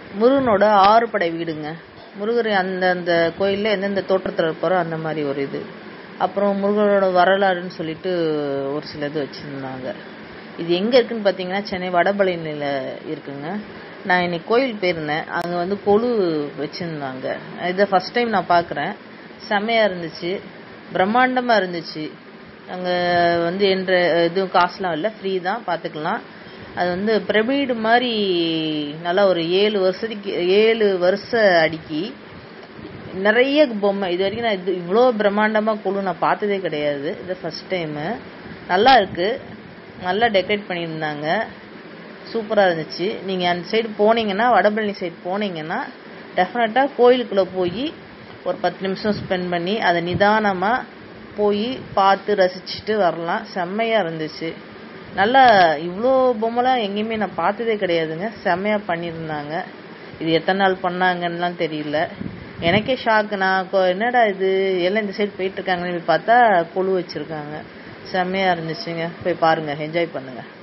முருகனோட ஆறு படை வீடுங்க முருகர் அந்த அந்த கோயிலில் எந்தெந்த தோற்றத்தில் இருப்பாரோ அந்த மாதிரி ஒரு இது அப்புறம் முருகனோட வரலாறுன்னு சொல்லிட்டு ஒரு சில இது வச்சுருந்தாங்க இது எங்கே இருக்குன்னு பார்த்தீங்கன்னா சென்னை வடபழனியில் இருக்குங்க நான் இன்னைக்கு கோயில் போயிருந்தேன் அங்கே வந்து கொலு வச்சுருந்தாங்க இதை ஃபஸ்ட் டைம் நான் பார்க்குறேன் செம்மையாக இருந்துச்சு பிரம்மாண்டமாக இருந்துச்சு அங்கே வந்து என்ற எதுவும் காசுலாம் இல்லை ஃப்ரீ தான் பார்த்துக்கலாம் அது வந்து பிரமிடு மாதிரி நல்லா ஒரு ஏழு வருஷத்துக்கு ஏழு வருஷ அடுக்கி நிறைய பொம்மை இது வரைக்கும் நான் இது இவ்வளோ பிரம்மாண்டமாக குழு நான் பார்த்ததே கிடையாது இது ஃபர்ஸ்ட் டைமு நல்லா இருக்கு நல்லா டெக்கரேட் பண்ணியிருந்தாங்க சூப்பராக இருந்துச்சு நீங்கள் அந்த சைடு போனீங்கன்னா வடபழனி சைடு போனீங்கன்னா டெஃபினட்டாக கோயிலுக்குள்ளே போய் ஒரு பத்து நிமிஷம் ஸ்பெண்ட் பண்ணி அதை நிதானமாக போய் பார்த்து ரசிச்சுட்டு வரலாம் செம்மையாக இருந்துச்சு நல்லா இவ்வளோ பொம்மைலாம் எங்கேயுமே நான் பார்த்ததே கிடையாதுங்க செம்மையாக பண்ணியிருந்தாங்க இது எத்தனை நாள் பண்ணாங்கன்னுலாம் தெரியல எனக்கே ஷாக்கு நான் கொ- என்னடா இது எல்லாம் இந்த சைடு போயிட்டு இருக்காங்கன்னு போய் பார்த்தா கொழு வச்சிருக்காங்க செம்மையாக இருந்துச்சுங்க போய் பாருங்க என்ஜாய் பண்ணுங்க